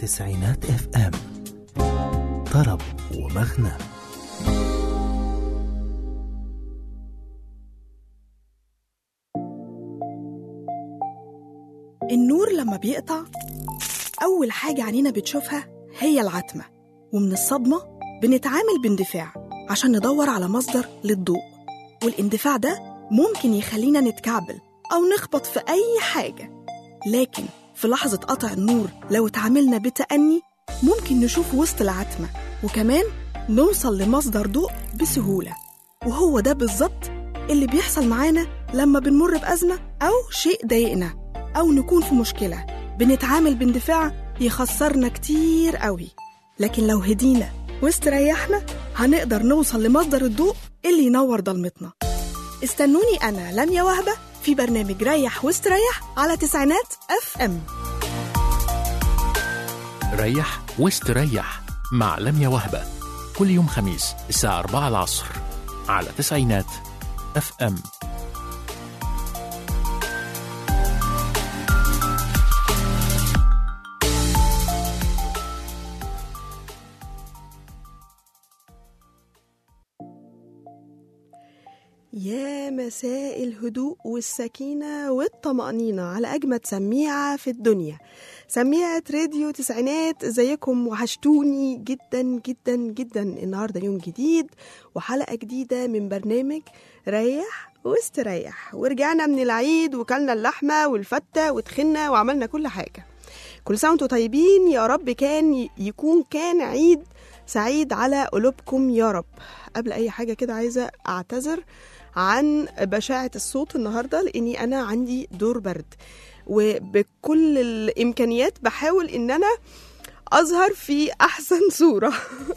تسعينات اف ام طرب ومغنى النور لما بيقطع أول حاجة عينينا بتشوفها هي العتمة ومن الصدمة بنتعامل باندفاع عشان ندور على مصدر للضوء والاندفاع ده ممكن يخلينا نتكعبل أو نخبط في أي حاجة لكن في لحظة قطع النور لو اتعاملنا بتأني ممكن نشوف وسط العتمة وكمان نوصل لمصدر ضوء بسهولة وهو ده بالظبط اللي بيحصل معانا لما بنمر بأزمة أو شيء ضايقنا أو نكون في مشكلة بنتعامل باندفاع يخسرنا كتير قوي لكن لو هدينا واستريحنا هنقدر نوصل لمصدر الضوء اللي ينور ضلمتنا استنوني أنا لميا وهبة في برنامج ريح واستريح على تسعينات اف ام ريح واستريح مع لميا وهبة كل يوم خميس الساعة 4 العصر على تسعينات اف ام يا مساء الهدوء والسكينة والطمأنينة على أجمد سميعة في الدنيا سميعة راديو تسعينات ازيكم وحشتوني جدا جدا جدا النهاردة يوم جديد وحلقة جديدة من برنامج ريح واستريح ورجعنا من العيد وكلنا اللحمة والفتة وتخنا وعملنا كل حاجة كل سنة وانتم طيبين يا رب كان ي- يكون كان عيد سعيد على قلوبكم يا رب قبل أي حاجة كده عايزة أعتذر عن بشاعة الصوت النهاردة لأني أنا عندي دور برد وبكل الإمكانيات بحاول إن أنا أظهر في أحسن صورة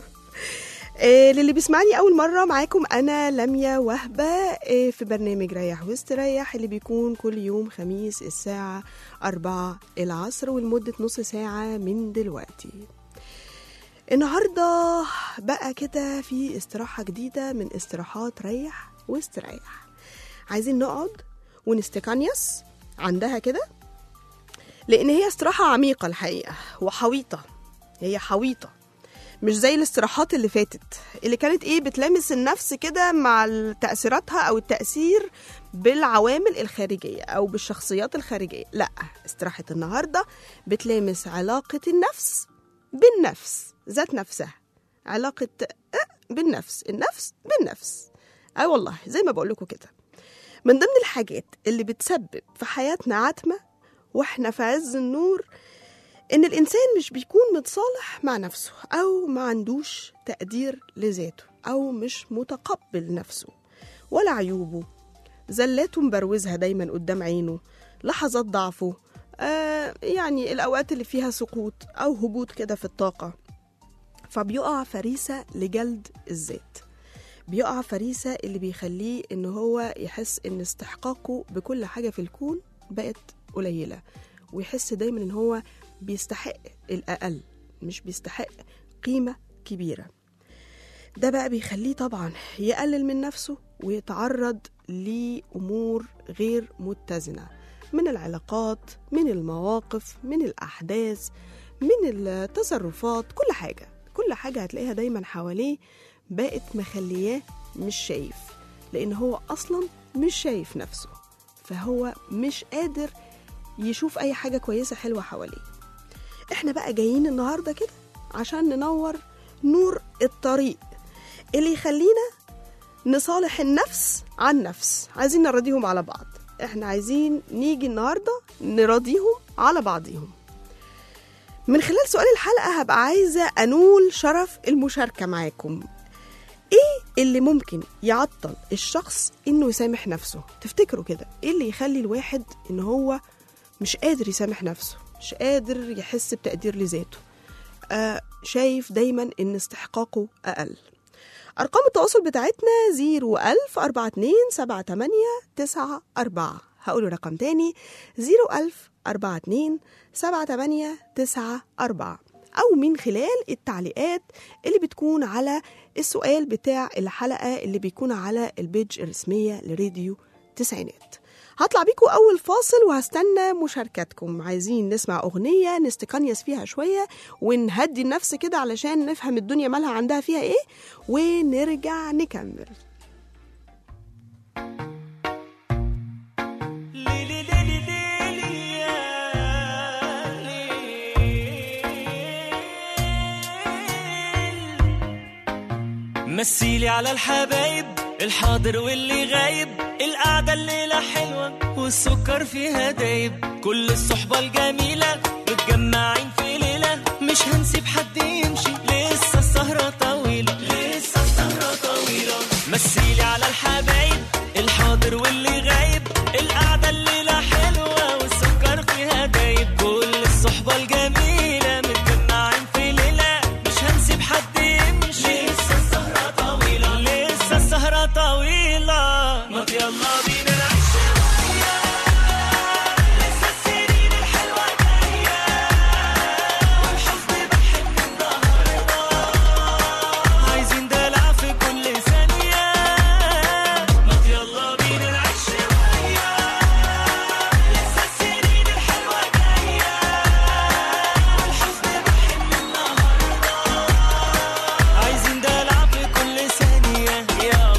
إيه، للي بيسمعني أول مرة معاكم أنا لميا وهبة إيه، في برنامج ريح واستريح اللي بيكون كل يوم خميس الساعة أربعة العصر ولمدة نص ساعة من دلوقتي النهاردة بقى كده في استراحة جديدة من استراحات ريح واستريح عايزين نقعد ونستكانيس عندها كده لأن هي استراحة عميقة الحقيقة وحويطة هي حويطة مش زي الاستراحات اللي فاتت اللي كانت ايه بتلامس النفس كده مع تأثيراتها أو التأثير بالعوامل الخارجية أو بالشخصيات الخارجية لا استراحة النهاردة بتلامس علاقة النفس بالنفس ذات نفسها علاقة أه بالنفس النفس بالنفس أي والله زي ما بقول لكم كده من ضمن الحاجات اللي بتسبب في حياتنا عتمة واحنا في عز النور إن الإنسان مش بيكون متصالح مع نفسه أو ما عندوش تقدير لذاته أو مش متقبل نفسه ولا عيوبه زلاته مبروزها دايما قدام عينه لحظات ضعفه آه يعني الأوقات اللي فيها سقوط أو هبوط كده في الطاقة فبيقع فريسة لجلد الذات بيقع فريسة اللي بيخليه إن هو يحس إن استحقاقه بكل حاجة في الكون بقت قليلة ويحس دايما إن هو بيستحق الأقل مش بيستحق قيمة كبيرة ده بقى بيخليه طبعا يقلل من نفسه ويتعرض لأمور غير متزنة من العلاقات من المواقف من الأحداث من التصرفات كل حاجة كل حاجة هتلاقيها دايما حواليه بقت مخلياه مش شايف لأن هو أصلا مش شايف نفسه فهو مش قادر يشوف أي حاجة كويسة حلوة حواليه احنا بقى جايين النهاردة كده عشان ننور نور الطريق اللي يخلينا نصالح النفس عن نفس عايزين نراضيهم على بعض احنا عايزين نيجي النهاردة نراضيهم على بعضيهم من خلال سؤال الحلقة هبقى عايزة أنول شرف المشاركة معاكم ايه اللي ممكن يعطل الشخص انه يسامح نفسه تفتكروا كده ايه اللي يخلي الواحد ان هو مش قادر يسامح نفسه مش قادر يحس بتقدير لذاته آه شايف دايما ان استحقاقه اقل ارقام التواصل بتاعتنا 01000 42 78 94 هقول رقم تاني 01000 42 78 94 أو من خلال التعليقات اللي بتكون على السؤال بتاع الحلقة اللي بيكون على البيج الرسمية لراديو تسعينات هطلع بيكم اول فاصل وهستنى مشاركاتكم عايزين نسمع اغنيه نستقنيس فيها شويه ونهدي النفس كده علشان نفهم الدنيا مالها عندها فيها ايه ونرجع نكمل ليلي ليلي ليلي يا ليل. مثيلي على الحبايب الحاضر واللي غايب القعدة الليلة حلوة والسكر فيها دايب كل الصحبة الجميلة متجمعين في ليلة مش هنسيب حد يمشي لسه السهرة طويلة لسه السهرة طويلة مثيلي على الحبايب الحاضر واللي غايب القعدة الليلة حلوة والسكر فيها دايب كل الصحبة الجميلة متجمعين في ليلة مش هنسيب حد يمشي لسه السهرة طويلة لسه السهرة طويلة ما يلا بينا نعيش شوية لسه السنين الحلوة جاية والحزن بحن النهاردة عايزين دلع في كل ثانية ما يلا بينا نعيش شوية لسه السنين الحلوة جاية والحزن بحن النهاردة عايزين دلع في كل ثانية يلا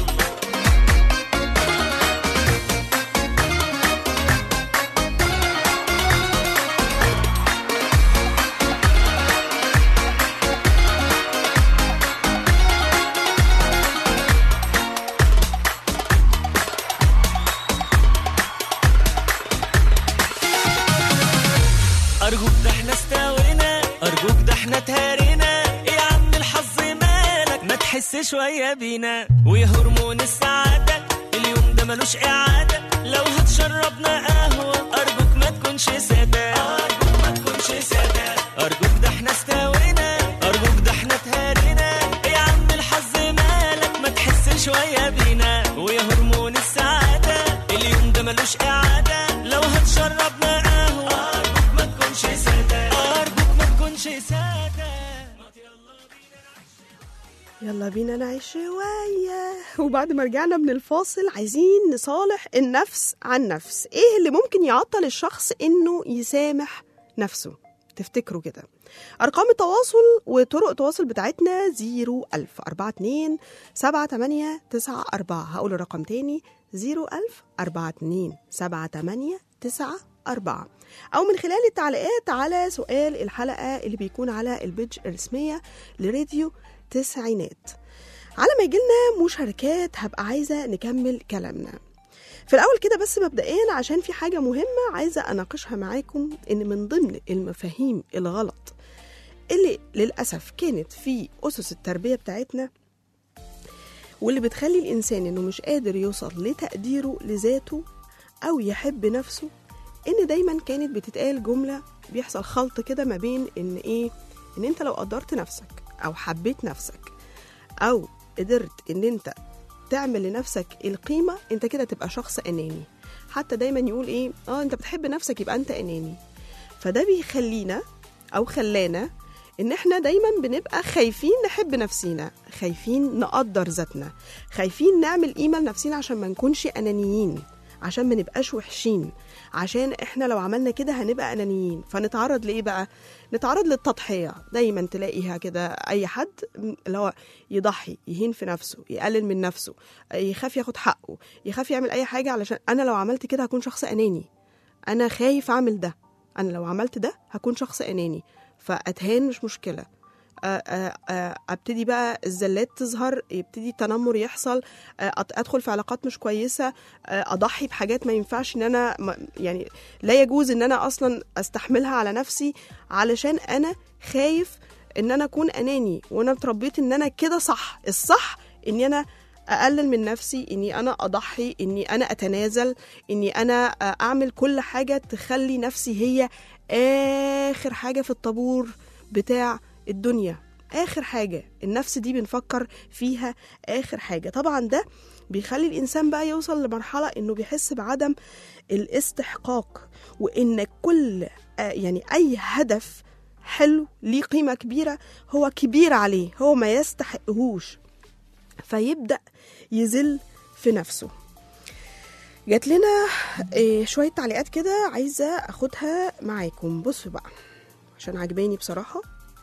أرجوك ده احنا استوينا أرجوك ده احنا تهرينا إيه يا عم الحظ مالك ما تحس شوية بينا ويا هرمون السعادة اليوم ده ملوش إعادة لو هتشربنا قهوة أرجوك ما تكونش سادة أرجوك ما تكونش سادة أرجوك ده احنا استوينا أرجوك ده احنا تهرينا إيه يا عم الحظ مالك ما تحس شوية بينا ويا هرمون السعادة اليوم ده ملوش إعادة لو هتشربنا قهوة أرجوك ما تكونش سادة أرجوك ما تكونش سادة يلا بينا نعيش شوية وبعد ما رجعنا من الفاصل عايزين نصالح النفس عن نفس ايه اللي ممكن يعطل الشخص انه يسامح نفسه تفتكروا كده أرقام التواصل وطرق التواصل بتاعتنا 01000 42 78 94 هقول الرقم تاني 01000 42 78 94 أو من خلال التعليقات على سؤال الحلقة اللي بيكون على البيج الرسمية لراديو تسعينات على ما يجيلنا مشاركات هبقى عايزة نكمل كلامنا في الأول كده بس مبدئيا عشان في حاجة مهمة عايزة أناقشها معاكم إن من ضمن المفاهيم الغلط اللي للأسف كانت في أسس التربية بتاعتنا واللي بتخلي الإنسان إنه مش قادر يوصل لتقديره لذاته أو يحب نفسه إن دايما كانت بتتقال جملة بيحصل خلط كده ما بين إن إيه إن أنت لو قدرت نفسك أو حبيت نفسك أو قدرت إن أنت تعمل لنفسك القيمة أنت كده تبقى شخص أناني حتى دايما يقول إيه آه أنت بتحب نفسك يبقى أنت أناني فده بيخلينا أو خلانا ان احنا دايما بنبقى خايفين نحب نفسينا خايفين نقدر ذاتنا خايفين نعمل قيمه لنفسينا عشان ما نكونش انانيين عشان ما نبقاش وحشين عشان احنا لو عملنا كده هنبقى انانيين فنتعرض لايه بقى نتعرض للتضحيه دايما تلاقيها كده اي حد اللي هو يضحي يهين في نفسه يقلل من نفسه يخاف ياخد حقه يخاف يعمل اي حاجه علشان انا لو عملت كده هكون شخص اناني انا خايف اعمل ده انا لو عملت ده هكون شخص اناني فاتهان مش مشكله ابتدي بقى الزلات تظهر يبتدي التنمر يحصل ادخل في علاقات مش كويسه اضحي بحاجات ما ينفعش ان انا يعني لا يجوز ان انا اصلا استحملها على نفسي علشان انا خايف ان انا اكون اناني وانا اتربيت ان انا كده صح الصح اني انا اقلل من نفسي اني انا اضحي اني انا اتنازل اني انا اعمل كل حاجه تخلي نفسي هي اخر حاجه في الطابور بتاع الدنيا اخر حاجه النفس دي بنفكر فيها اخر حاجه طبعا ده بيخلي الانسان بقى يوصل لمرحله انه بيحس بعدم الاستحقاق وان كل يعني اي هدف حلو ليه قيمه كبيره هو كبير عليه هو ما يستحقهوش فيبدا يذل في نفسه جات لنا إيه شويه تعليقات كده عايزه اخدها معاكم بصوا بقى عشان عجباني بصراحه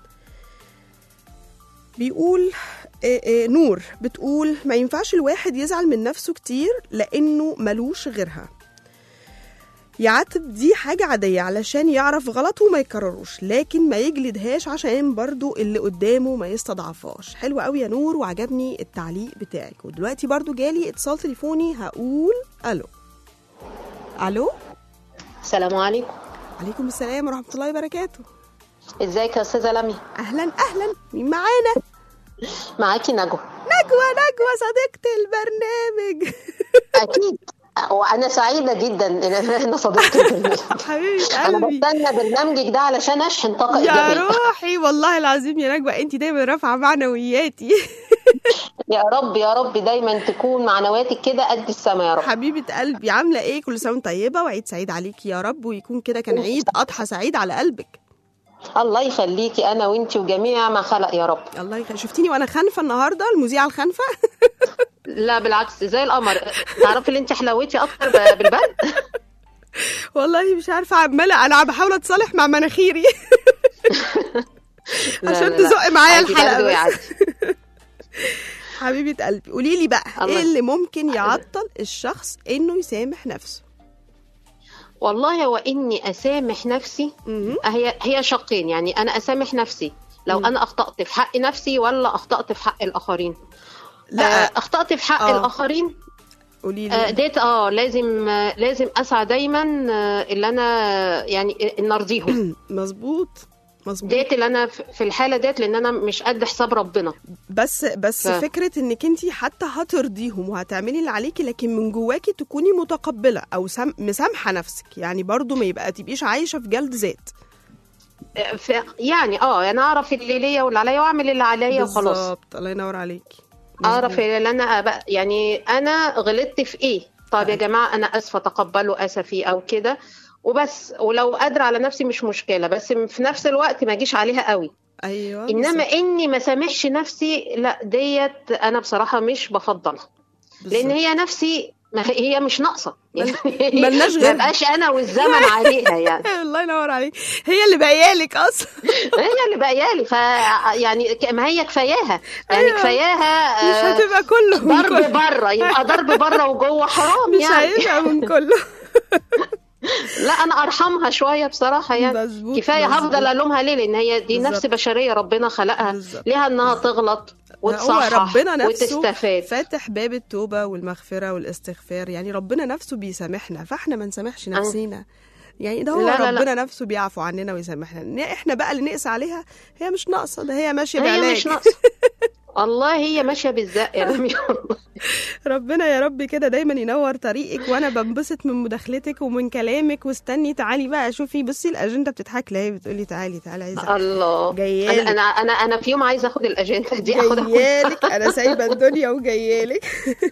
بيقول إيه إيه نور بتقول ما ينفعش الواحد يزعل من نفسه كتير لانه ملوش غيرها يعاتب دي حاجة عادية علشان يعرف غلطه وما يكرروش لكن ما يجلدهاش عشان برضو اللي قدامه ما يستضعفهاش حلو قوي يا نور وعجبني التعليق بتاعك ودلوقتي برضو جالي اتصال تليفوني هقول الو الو السلام عليكم عليكم السلام ورحمة الله وبركاته ازيك يا استاذه لميا اهلا اهلا مين معانا معاكي نجوى نجوى نجوى صديقة البرنامج اكيد وانا سعيده جدا ان انا صديقه البرنامج حبيبة انا قلبي بستنى برنامجك ده علشان اشحن طاقه يا ايجابيه روحي والله العظيم يا نجوى انت دايما رافعة معنوياتي يا رب يا رب دايما تكون معنوياتك كده قد السما يا رب حبيبة قلبي عاملة ايه كل سنة وانت طيبة وعيد سعيد عليكي يا رب ويكون كده كان عيد أضحى سعيد على قلبك الله يخليكي انا وانتي وجميع ما خلق يا رب الله يخليك شفتيني وانا خانفة النهاردة المذيعة الخانفة لا بالعكس زي القمر تعرفي ان انت حلاوتي اكتر ب- بالبرد والله مش عارفة عمالة انا بحاول اتصالح مع مناخيري لا، عشان لا، لا. تزق معايا عادي الحلقة برد بس. ويعدي. حبيبة قلبي قولي لي بقى الله ايه اللي ممكن يعطل الشخص انه يسامح نفسه والله هو اني اسامح نفسي مهم. هي هي شقين يعني انا اسامح نفسي لو مم. انا اخطات في حق نفسي ولا اخطات في حق الاخرين لا آه، اخطات في حق آه. الاخرين قولي آه، لي ديت اه لازم آه، لازم اسعى دايما آه، اللي انا يعني ان ارضيهم مظبوط مظبوط ديت اللي انا في في الحاله ديت لان انا مش قد حساب ربنا بس بس ف- فكره انك انت حتى هترضيهم وهتعملي اللي عليكي لكن من جواكي تكوني متقبله او سم... مسامحه نفسك يعني برضو ما يبقى تبقيش عايشه في جلد ذات آه، ف- يعني اه انا اعرف اللي ليا واللي عليا واعمل اللي عليا وخلاص بالظبط الله ينور عليكي اعرف مظبوط. اللي انا أبقى يعني انا غلطت في ايه طيب يا أيوة. جماعه انا اسفه تقبلوا اسفي او كده وبس ولو قادره على نفسي مش مشكله بس في نفس الوقت ما اجيش عليها قوي ايوه انما بالظبط. اني ما سامحش نفسي لا ديت انا بصراحه مش بفضلها لان بالظبط. هي نفسي ما هي هي مش ناقصه مل- يعني ملناش ما غيرها. بقاش انا والزمن عليها يعني الله ينور عليك هي اللي باقيالك اصلا هي اللي باقيالي ف يعني ك- ما هي كفاياها يعني أيوة. كفاياها مش آه، هتبقى كله من ضرب كله بره يبقى ضرب بره وجوه حرام مش يعني هيبقى من كله لا انا ارحمها شويه بصراحه يعني مظبوط كفايه مظبوط. هفضل الومها ليه لان هي دي بالظبط. نفس بشريه ربنا خلقها بالظبط. ليها انها تغلط هو وتصحح ربنا نفسه وتستفاد فاتح باب التوبة والمغفرة والاستغفار يعني ربنا نفسه بيسامحنا فاحنا ما نسامحش نفسينا يعني ده هو لا، لا، لا. ربنا نفسه بيعفو عننا ويسامحنا إن احنا بقى اللي نقسى عليها هي مش ناقصة ده هي ماشية هي بعلاج مش ناقصه والله هي ماشيه بالزق يا رامي ربنا يا رب كده دايما ينور طريقك وانا بنبسط من مداخلتك ومن كلامك واستني تعالي بقى شوفي بصي الاجنده بتضحك لها بتقولي تعالي تعالي عايزه الله جايالك. انا انا انا انا في يوم عايزه اخد الاجنده دي اخدها جايالك انا سايبه الدنيا وجايالك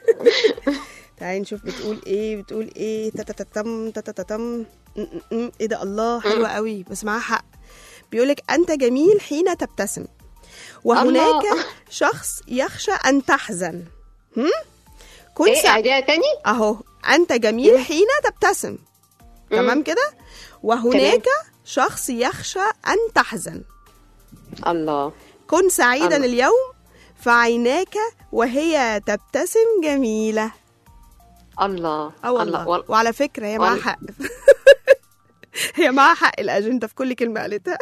تعالي نشوف بتقول ايه بتقول ايه تتتتم تتتتم م- م- م. ايه ده الله حلوه قوي بس معاها حق بيقولك انت جميل حين تبتسم وهناك الله. شخص يخشى ان تحزن هم؟ كن ايه سع- اعيديها تاني اهو انت جميل حين تبتسم تمام كده وهناك شخص يخشى ان تحزن الله كن سعيدا الله. اليوم فعيناك وهي تبتسم جميلة الله اه والله وال- وعلى فكرة هي معاها وال- حق هي معاها حق الأجندة في كل كلمة قالتها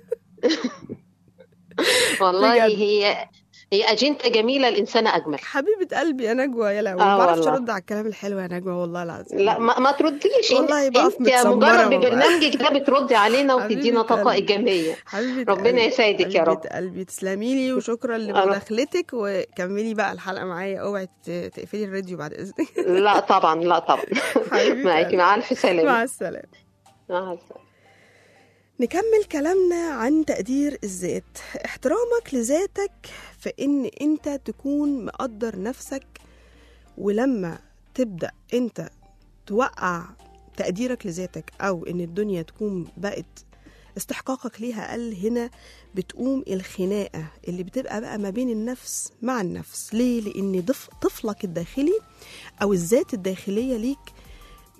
والله بجد. هي هي اجنده جميله الانسان اجمل حبيبة قلبي يا نجوى يا لهوي آه ما بعرفش والله. ارد على الكلام الحلو يا نجوى والله العظيم لا ما, ما ترديش والله انت, بقف انت متسمرة مجرد والله. ببرنامجك ده بتردي علينا حبيبة وتدينا طاقه قلبي. ايجابيه حبيبة ربنا قلبي. يسعدك يا رب. حبيبة قلبي تسلمي لي وشكرا أنا- لمداخلتك وكملي بقى الحلقة معايا اوعي ت- تقفلي الراديو بعد اذنك لا طبعا لا طبعا حبيبة معاكي قلبي. مع الف سلامه مع السلامة مع السلامه نكمل كلامنا عن تقدير الذات احترامك لذاتك في ان انت تكون مقدر نفسك ولما تبدأ انت توقع تقديرك لذاتك او ان الدنيا تكون بقت استحقاقك ليها قل هنا بتقوم الخناقة اللي بتبقى بقى ما بين النفس مع النفس ليه؟ لأن ضف- طفلك الداخلي أو الذات الداخلية ليك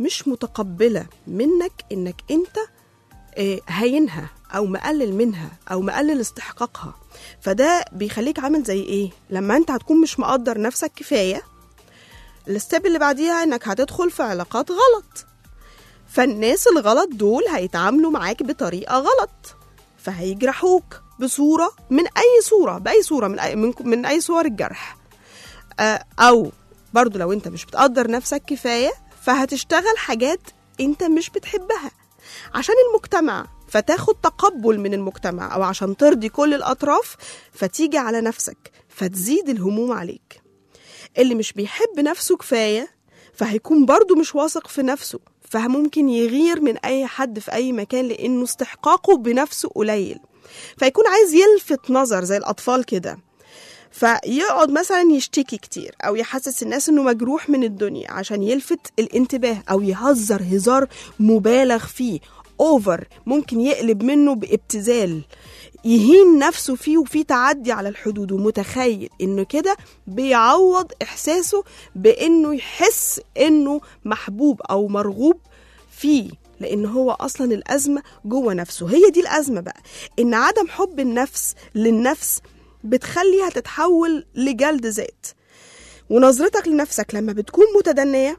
مش متقبله منك انك انت آه، هاينها او مقلل منها او مقلل استحقاقها فده بيخليك عامل زي ايه لما انت هتكون مش مقدر نفسك كفايه الستيب اللي بعديها انك هتدخل في علاقات غلط فالناس الغلط دول هيتعاملوا معاك بطريقه غلط فهيجرحوك بصوره من اي صوره باي صوره من اي من, من اي صور الجرح آه، او برضو لو انت مش بتقدر نفسك كفايه فهتشتغل حاجات انت مش بتحبها عشان المجتمع فتاخد تقبل من المجتمع او عشان ترضي كل الاطراف فتيجي على نفسك فتزيد الهموم عليك اللي مش بيحب نفسه كفايه فهيكون برضو مش واثق في نفسه فممكن يغير من اي حد في اي مكان لانه استحقاقه بنفسه قليل فيكون عايز يلفت نظر زي الاطفال كده فيقعد مثلا يشتكي كتير او يحسس الناس انه مجروح من الدنيا عشان يلفت الانتباه او يهزر هزار مبالغ فيه اوفر ممكن يقلب منه بابتذال يهين نفسه فيه وفيه تعدي على الحدود ومتخيل انه كده بيعوض احساسه بانه يحس انه محبوب او مرغوب فيه لان هو اصلا الازمه جوه نفسه هي دي الازمه بقى ان عدم حب النفس للنفس بتخليها تتحول لجلد ذات ونظرتك لنفسك لما بتكون متدنيه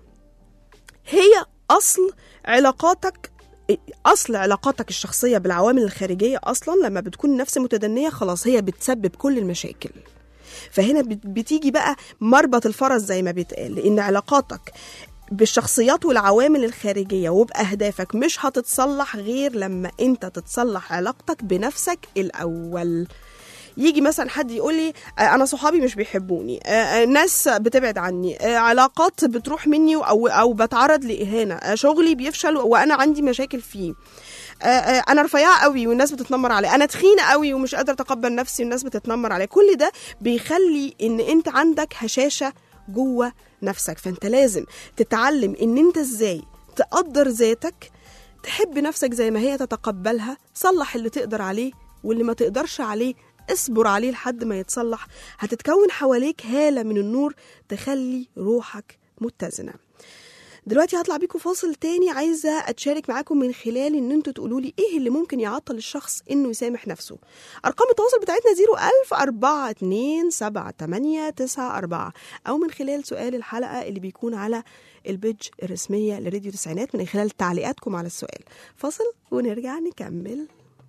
هي اصل علاقاتك اصل علاقاتك الشخصيه بالعوامل الخارجيه اصلا لما بتكون النفس متدنيه خلاص هي بتسبب كل المشاكل فهنا بت- بتيجي بقى مربط الفرس زي ما بيتقال لان علاقاتك بالشخصيات والعوامل الخارجيه وباهدافك مش هتتصلح غير لما انت تتصلح علاقتك بنفسك الاول يجي مثلا حد يقول لي آه، انا صحابي مش بيحبوني آه، آه، ناس بتبعد عني آه، علاقات بتروح مني او او بتعرض لاهانه آه، شغلي بيفشل وانا عندي مشاكل فيه آه، آه، انا رفيعه قوي والناس بتتنمر عليا انا تخينه قوي ومش قادره اتقبل نفسي والناس بتتنمر عليا كل ده بيخلي ان انت عندك هشاشه جوه نفسك فانت لازم تتعلم ان انت ازاي تقدر ذاتك تحب نفسك زي ما هي تتقبلها صلح اللي تقدر عليه واللي ما تقدرش عليه اصبر عليه لحد ما يتصلح هتتكون حواليك هالة من النور تخلي روحك متزنة دلوقتي هطلع بيكم فاصل تاني عايزة أتشارك معاكم من خلال إن انتوا تقولوا لي إيه اللي ممكن يعطل الشخص إنه يسامح نفسه أرقام التواصل بتاعتنا 01000 4 2 7 8 9 4 أو من خلال سؤال الحلقة اللي بيكون على البيج الرسمية لراديو تسعينات من خلال تعليقاتكم على السؤال فاصل ونرجع نكمل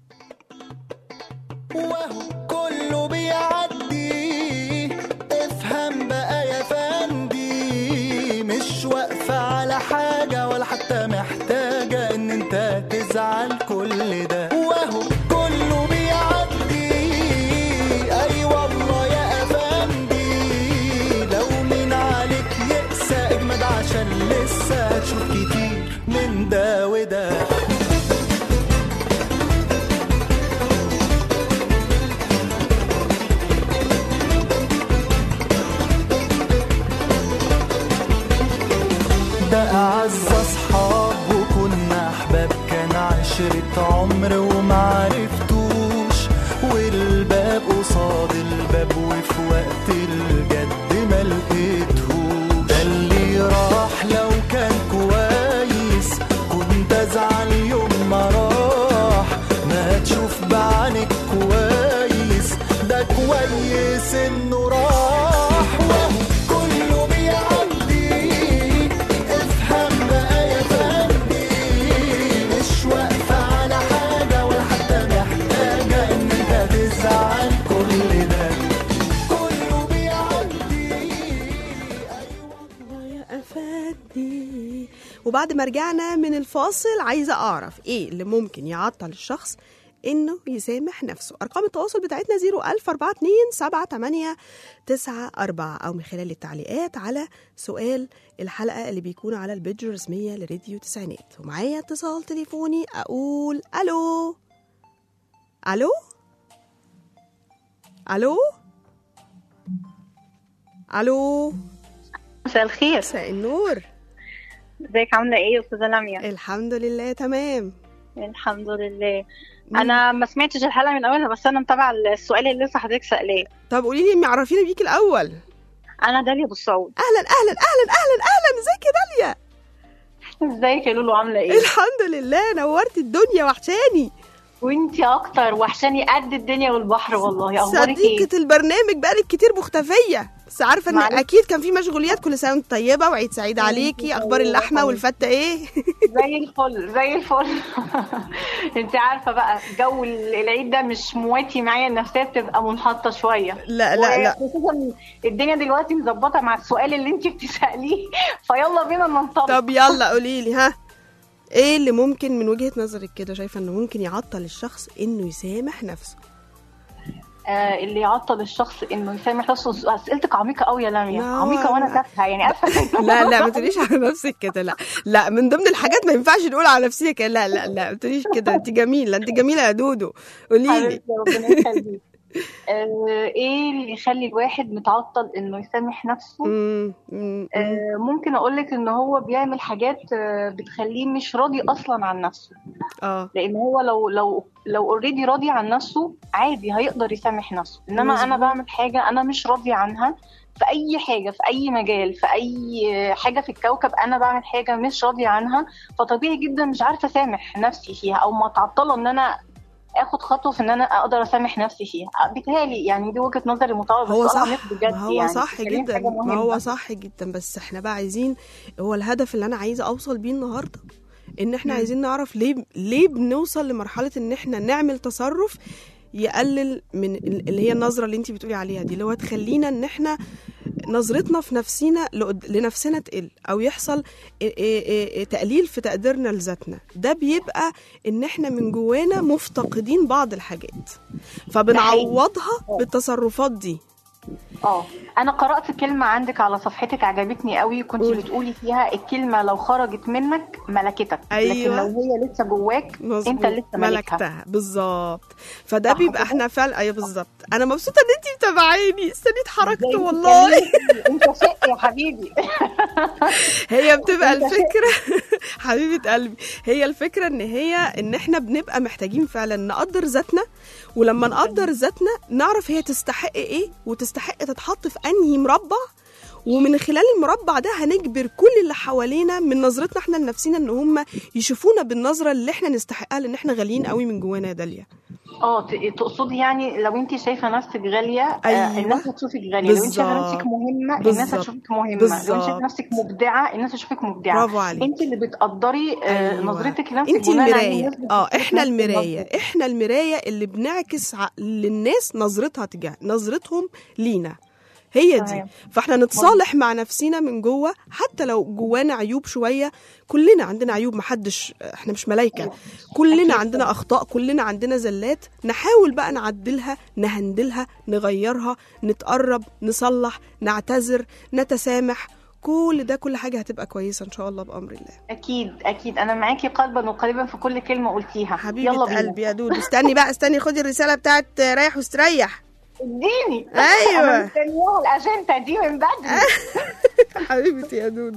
وهو كله بيعدي افهم بقى يا فندي مش واقفة على حاجة ولا حتى محتاجة ان انت تزعل كل ده وهو كله بيعدي اي والله يا افندي لو من عليك يقسى اجمد عشان لسه هتشوف كتير من ده وده ده أعز أصحاب وكنا أحباب كان عشرة عمر ومعرفتوش والباب قصاد الباب وفي وقت الجد ما لقيتهوش ده اللي راح لو كان كويس كنت أزعل يوم ما راح ما تشوف بعينك كويس ده كويس إنه راح وهو كله بيعدي افهم بقى يا فندي مش واقفة على حاجة ولا حتى محتاجة إن أنت تزعل كل ده كله بيعدي الله يا أفادي وبعد ما رجعنا من الفاصل عايزة أعرف إيه اللي ممكن يعطل الشخص إنه يسامح نفسه أرقام التواصل بتاعتنا 01042 أو من خلال التعليقات على سؤال الحلقة اللي بيكون على البيج الرسمية لراديو تسعينات ومعايا اتصال تليفوني أقول ألو ألو ألو ألو مساء الخير مساء النور ازيك عامله ايه يا استاذه لميا الحمد لله تمام الحمد لله مين؟ انا ما سمعتش الحلقه من اولها بس انا متابعه السؤال اللي لسه حضرتك سالاه طب قولي لي معرفيني بيك الاول انا داليا ابو السعود اهلا اهلا اهلا اهلا اهلا ازيك يا داليا ازيك يا لولو عامله ايه الحمد لله نورت الدنيا وحشاني وانتي اكتر وحشاني قد الدنيا والبحر والله اخبارك ايه صديقة البرنامج بقالك كتير مختفية بس عارفة ان معلش. اكيد كان في مشغوليات كل سنة وانت طيبة وعيد سعيد عليكي اخبار اللحمة والفتة ايه زي الفل زي الفل انت عارفه بقى جو العيد ده مش مواتي معايا النفسيه بتبقى منحطه شويه لا لا لا وخصوصا الدنيا دلوقتي مظبطه مع السؤال اللي انت بتساليه فيلا بينا ننطلق طب يلا قولي لي ها ايه اللي ممكن من وجهة نظرك كده شايفة انه ممكن يعطل الشخص انه يسامح نفسه آه اللي يعطل الشخص انه يسامح نفسه اسئلتك عميقه قوي يا لميا لا، عميقه وانا لا. تافهه يعني اسفه لا لا ما تقوليش على نفسك كده لا لا من ضمن الحاجات ما ينفعش نقول على نفسنا كده لا لا لا ما تقوليش كده انت جميلة انت جميلة يا دودو قولي لي حبيبتي ربنا يخليك آه، ايه اللي يخلي الواحد متعطل انه يسامح نفسه آه، ممكن اقول لك ان هو بيعمل حاجات آه، بتخليه مش راضي اصلا عن نفسه اه لان هو لو لو لو اوريدي راضي عن نفسه عادي هيقدر يسامح نفسه انما انا مظبوط. بعمل حاجه انا مش راضي عنها في اي حاجه في اي مجال في اي حاجه في الكوكب انا بعمل حاجه مش راضيه عنها فطبيعي جدا مش عارفه اسامح نفسي فيها او متعطله ان انا اخد خطوه في ان انا اقدر اسامح نفسي فيها بيتهيألي يعني دي وجهه نظري المطوله هو بس صح عميق بجد ما هو يعني صح بتتكلمي في جدا حاجة ما هو مهمة. صح جدا بس احنا بقى عايزين هو الهدف اللي انا عايزه اوصل بيه النهارده ان احنا مم. عايزين نعرف ليه ليه بنوصل لمرحله ان احنا نعمل تصرف يقلل من ال- اللي هي النظره اللي انت بتقولي عليها دي اللي هو تخلينا ان احنا نظرتنا في نفسنا لقد- لنفسنا تقل او يحصل إيه- إيه- إيه تقليل في تقديرنا لذاتنا ده بيبقى ان احنا من جوانا مفتقدين بعض الحاجات فبنعوضها بالتصرفات دي اه انا قرات كلمه عندك على صفحتك عجبتني قوي كنت قولي. بتقولي فيها الكلمه لو خرجت منك ملكتك أيوة. لكن لو هي لسه جواك مظبوط. انت لسه ملكها ملكتها بالظبط فده صح بيبقى كده؟ احنا فعلا ايوه بالظبط انا مبسوطه ان انت متابعاني استنيت حركت زي والله الكلمة. انت شق يا حبيبي هي بتبقى أنت الفكره حبيبه قلبي هي الفكره ان هي ان احنا بنبقى محتاجين فعلا نقدر ذاتنا ولما نقدر ذاتنا نعرف هي تستحق ايه وتستحق تتحط في انهي مربع ومن خلال المربع ده هنجبر كل اللي حوالينا من نظرتنا احنا لنفسنا ان هم يشوفونا بالنظره اللي احنا نستحقها لان احنا غاليين قوي من جوانا يا داليا اه ت- تقصدي يعني لو انت شايفه نفسك غاليه أيوة. آه الناس هتشوفك غاليه لو انت شايفه بالظبط. نفسك مهمه الناس بالظبط. هتشوفك مهمه لو بالظبط. انت شايفه نفسك مبدعه الناس هتشوفك مبدعه برافو عليك. انت اللي بتقدري آه أيوة. نظرتك لنفسك انت بناء على المرايه الناس اه بتشوفك احنا نفس المرايه النظرة. احنا المرايه اللي بنعكس ع- للناس نظرتها تجاه نظرتهم لينا هي دي تمام. فاحنا نتصالح مع نفسنا من جوه حتى لو جوانا عيوب شويه كلنا عندنا عيوب محدش احنا مش ملايكه كلنا أكيد عندنا اخطاء كلنا عندنا زلات نحاول بقى نعدلها نهندلها نغيرها نتقرب نصلح نعتذر نتسامح كل ده كل حاجه هتبقى كويسه ان شاء الله بامر الله اكيد اكيد انا معاكي قلبا وقالبا في كل كلمه قلتيها حبيبة يلا بينا قلبي يا دودو استني بقى استني خدي الرسالة بتاعت رايح واستريح اديني أيوة. انا مستنياها الاجنده دي من بدري حبيبتي يا دودو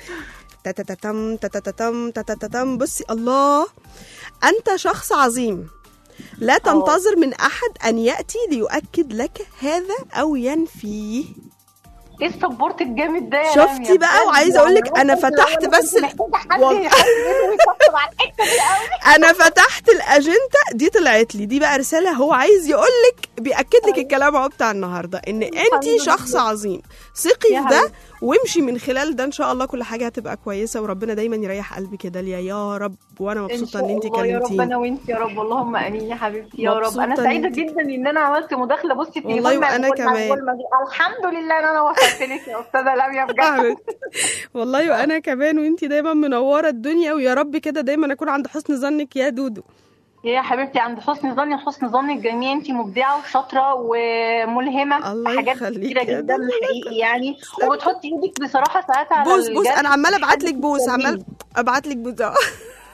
تتتتم تتتتم تتتتم بصي الله أنت شخص عظيم لا تنتظر من أحد أن يأتي ليؤكد لك هذا أو ينفيه ايه السبورت الجامد ده يا شفتي لميا؟ بقى بجد وعايزة أقول لك يعني أنا كنت فتحت الأول بس كنت محتاجه حد والله. يحاول يطبطب على الحته دي قوي أنا فتحت الأجندة دي طلعت لي دي بقى رسالة هو عايز يقول لك بيأكد لك الكلام اهو بتاع النهاردة إن أنت الحمد شخص لله. عظيم ثقي يا في ده حبيبتي. وامشي من خلال ده ان شاء الله كل حاجه هتبقى كويسه وربنا دايما يريح قلبي كده ليا يا رب وانا مبسوطه ان انت الله يا رب كلمتيني انا وانت يا رب اللهم امين يا حبيبتي يا رب مبسوطة انا إن سعيده انت- جدا ان انا عملت مداخله بصي التليفون والله مع وأنا كل- مع كمان. كل ما- الحمد لله ان انا وصلت لك يا استاذه لميا بجد حبيبتي. والله وانا كمان وانت دايما منوره الدنيا ويا رب كده دايما اكون عند حسن ظنك يا دودو يا حبيبتي عند حسن ظني حسن ظني الجميع انت مبدعه وشاطره وملهمه الله في حاجات يخليك كتيره يا جدا دنيا. حقيقي يعني وبتحطي ايدك بصراحه ساعات على بوس بوس الجرح. انا عماله ابعت لك بوس جميل. عمال ابعت لك بوس أهو.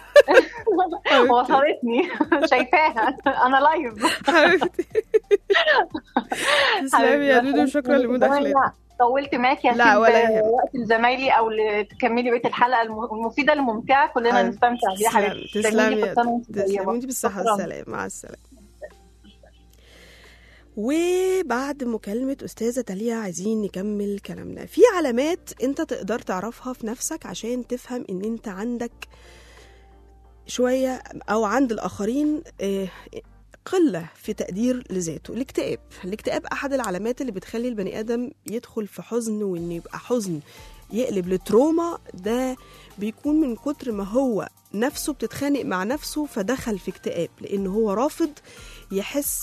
وصلتني شايفاها انا لايف حبيبتي تسلمي يا دودو شكرا لمداخلتك طولت معاكي لا، هسيب ولا يهمك. وقت لزمايلي او تكملي بقيه الحلقه الم- المفيده الممتعه كلنا حبيبتي. نستمتع بيها تسلمي حبيبتي تسلمي كل يا سنة وانت تسلمي طيبة. وانت بالصحه شكراً. والسلامه مع السلامه وبعد مكالمة أستاذة تاليا عايزين نكمل كلامنا في علامات أنت تقدر تعرفها في نفسك عشان تفهم أن أنت عندك شوية أو عند الآخرين آه، قلة في تقدير لذاته الاكتئاب الاكتئاب أحد العلامات اللي بتخلي البني آدم يدخل في حزن وإن يبقى حزن يقلب لتروما ده بيكون من كتر ما هو نفسه بتتخانق مع نفسه فدخل في اكتئاب لأنه هو رافض يحس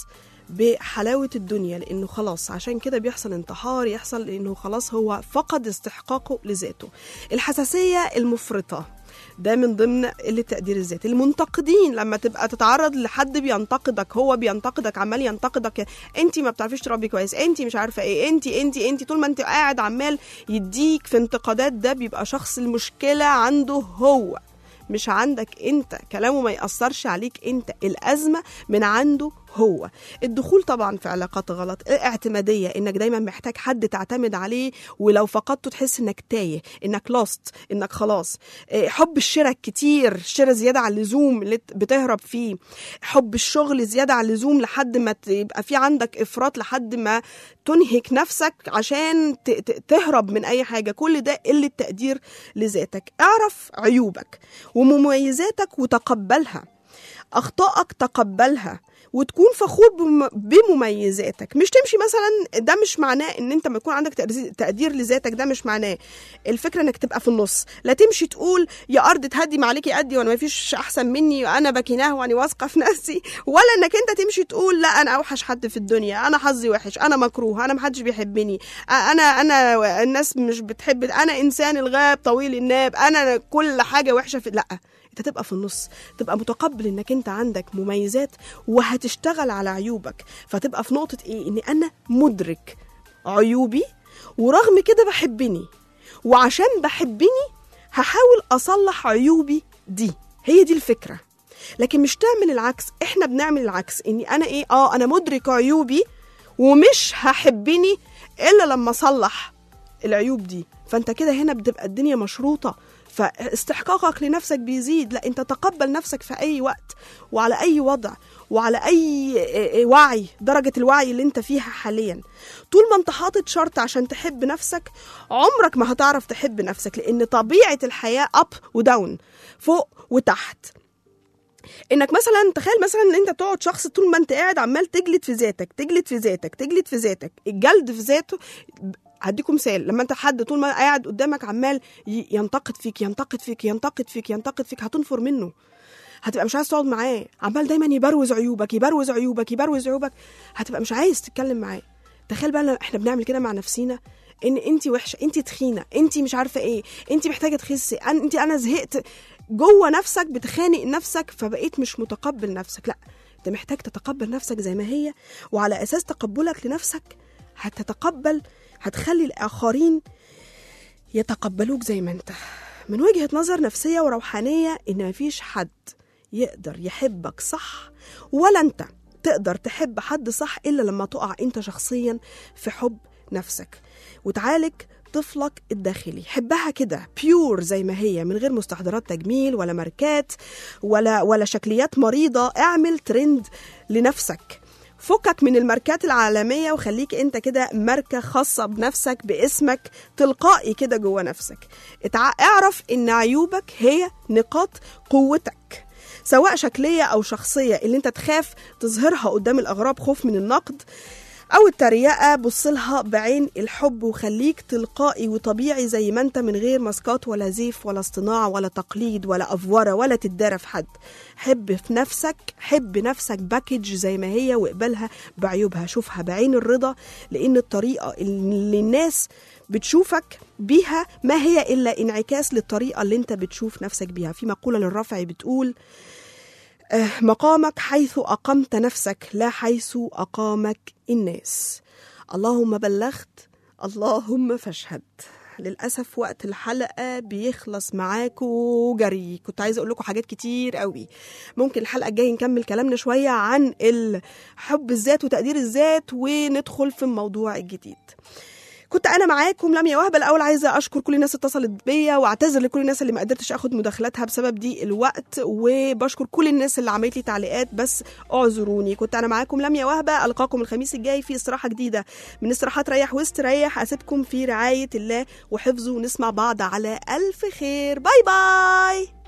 بحلاوة الدنيا لأنه خلاص عشان كده بيحصل انتحار يحصل لأنه خلاص هو فقد استحقاقه لذاته الحساسية المفرطة ده من ضمن قله تقدير الذات المنتقدين لما تبقى تتعرض لحد بينتقدك هو بينتقدك عمال ينتقدك انت ما بتعرفيش تربي كويس انت مش عارفه ايه انت انت انت طول ما انت قاعد عمال يديك في انتقادات ده بيبقى شخص المشكله عنده هو مش عندك انت كلامه ما يأثرش عليك انت الأزمة من عنده هو الدخول طبعا في علاقات غلط الاعتمادية انك دايما محتاج حد تعتمد عليه ولو فقدته تحس انك تايه انك لوست انك خلاص إيه، حب الشراء كتير الشراء زيادة عن اللزوم اللي ت- بتهرب فيه حب الشغل زيادة عن اللزوم لحد ما ت- يبقى في عندك افراط لحد ما تنهك نفسك عشان ت- ت- تهرب من اي حاجة كل ده قلة تقدير لذاتك اعرف عيوبك ومميزاتك وتقبلها اخطائك تقبلها وتكون فخور بم- بمميزاتك مش تمشي مثلا ده مش معناه ان انت ما يكون عندك تقدير- تقدير لذاتك ده مش معناه الفكره انك تبقى في النص لا تمشي تقول يا ارض تهدي ما عليكي قدي وانا ما فيش احسن مني وانا بكيناه وانا واثقه في نفسي ولا انك انت تمشي تقول لا انا اوحش حد في الدنيا انا حظي وحش انا مكروه انا محدش بيحبني أ- انا انا الناس مش بتحب انا انسان الغاب طويل الناب انا كل حاجه وحشه في لا انت تبقى في النص تبقى متقبل انك انت عندك مميزات وهتشتغل على عيوبك فتبقى في نقطة ايه ان انا مدرك عيوبي ورغم كده بحبني وعشان بحبني هحاول اصلح عيوبي دي هي دي الفكرة لكن مش تعمل العكس احنا بنعمل العكس اني انا ايه اه انا مدرك عيوبي ومش هحبني الا لما اصلح العيوب دي فانت كده هنا بتبقى الدنيا مشروطه فاستحقاقك لنفسك بيزيد لا انت تقبل نفسك في اي وقت وعلى اي وضع وعلى اي وعي درجه الوعي اللي انت فيها حاليا طول ما انت حاطط شرط عشان تحب نفسك عمرك ما هتعرف تحب نفسك لان طبيعه الحياه اب وداون فوق وتحت انك مثلا تخيل مثلا ان انت تقعد شخص طول ما انت قاعد عمال تجلد في ذاتك تجلد في ذاتك تجلد في ذاتك الجلد في ذاته هديكم مثال لما انت حد طول ما قاعد قدامك عمال ي- ينتقد فيك ينتقد فيك ينتقد فيك ينتقد فيك هتنفر منه هتبقى مش عايز تقعد معاه عمال دايما يبروز عيوبك يبروز عيوبك يبروز عيوبك هتبقى مش عايز تتكلم معاه تخيل بقى لما احنا بنعمل كده مع نفسينا ان انت وحشه انت تخينه انت مش عارفه ايه انت محتاجه تخسي أن- انت انا زهقت جوه نفسك بتخانق نفسك فبقيت مش متقبل نفسك لا انت محتاج تتقبل نفسك زي ما هي وعلى اساس تقبلك لنفسك هتتقبل هتخلي الاخرين يتقبلوك زي ما انت من وجهة نظر نفسية وروحانية إن مفيش حد يقدر يحبك صح ولا أنت تقدر تحب حد صح إلا لما تقع أنت شخصيا في حب نفسك وتعالج طفلك الداخلي حبها كده بيور زي ما هي من غير مستحضرات تجميل ولا ماركات ولا ولا شكليات مريضة اعمل ترند لنفسك فكك من الماركات العالمية وخليك انت كده ماركة خاصة بنفسك باسمك تلقائي كده جوه نفسك اتع... اعرف ان عيوبك هي نقاط قوتك سواء شكلية أو شخصية اللي انت تخاف تظهرها قدام الأغراب خوف من النقد أو التريقة بصلها بعين الحب وخليك تلقائي وطبيعي زي ما انت من غير ماسكات ولا زيف ولا اصطناع ولا تقليد ولا أفورة ولا تتدارى في حد حب في نفسك حب نفسك باكج زي ما هي واقبلها بعيوبها شوفها بعين الرضا لأن الطريقة اللي الناس بتشوفك بيها ما هي إلا انعكاس للطريقة اللي انت بتشوف نفسك بيها في مقولة للرافعي بتقول آه، مقامك حيث أقمت نفسك لا حيث أقامك الناس اللهم بلغت اللهم فاشهد للأسف وقت الحلقة بيخلص معاكوا جري كنت عايزة أقول لكم حاجات كتير قوي ممكن الحلقة الجاية نكمل كلامنا شوية عن حب الذات وتقدير الذات وندخل في الموضوع الجديد كنت انا معاكم لميا وهبه الاول عايزه اشكر كل الناس اتصلت بيا واعتذر لكل الناس اللي ما قدرتش اخد مداخلاتها بسبب دي الوقت وبشكر كل الناس اللي عملت لي تعليقات بس اعذروني كنت انا معاكم لميا وهبه القاكم الخميس الجاي في استراحه جديده من استراحات ريح واستريح اسيبكم في رعايه الله وحفظه ونسمع بعض على الف خير باي باي